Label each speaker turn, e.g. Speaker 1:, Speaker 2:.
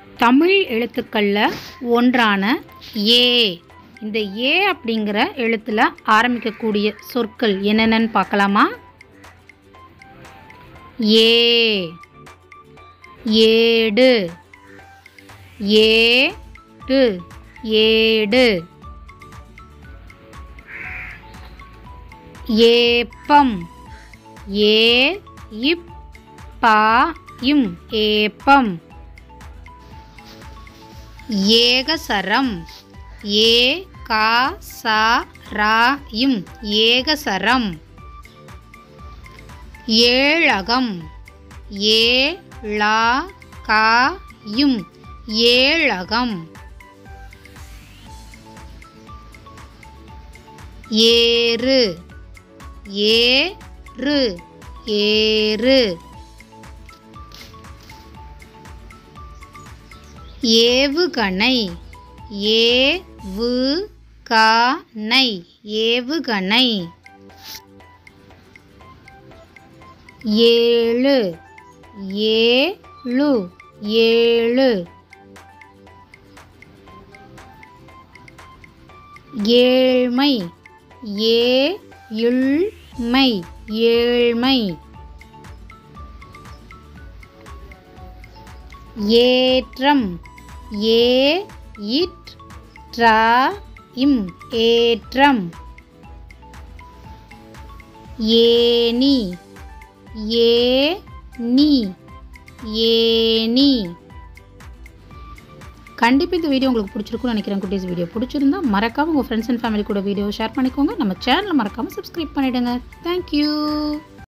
Speaker 1: தமிழ் எழுத்துக்களில் ஒன்றான ஏ இந்த ஏ அப்படிங்கிற எழுத்தில் ஆரம்பிக்கக்கூடிய சொற்கள் என்னென்னு பார்க்கலாமா ஏ ஏடு ஏடு ஏடு ஏப்பம் ஏ இப் பா இம் ஏப்பம் ஏகசரம் ஏ கா சா ரா இம் ஏகசரம் ஏழகம் ஏ லா கா இம் ஏழகம் ஏறு ஏறு ஏறு ஏவுகணை ஏவு கணை ஏவுகணை ஏழு ஏழு ஏழு ஏழ்மை ஏ இல்மை ஏழ்மை ஏற்றம் ஏ இட் ட்ரா இம் ஏற்றம் ஏனி ஏ நீ ஏனி கண்டிப்பாக இந்த வீடியோ உங்களுக்கு பிடிச்சிருக்கும்னு நினைக்கிறேன் குட்டீஸ் வீடியோ பிடிச்சிருந்தா மறக்காமல் உங்கள் ஃப்ரெண்ட்ஸ் அண்ட் ஃபேமிலி கூட வீடியோ ஷேர் பண்ணிக்கோங்க நம்ம சேனலை மறக்காமல் சப்ஸ்கிரைப் பண்ணிவிடுங்க தேங்க்யூ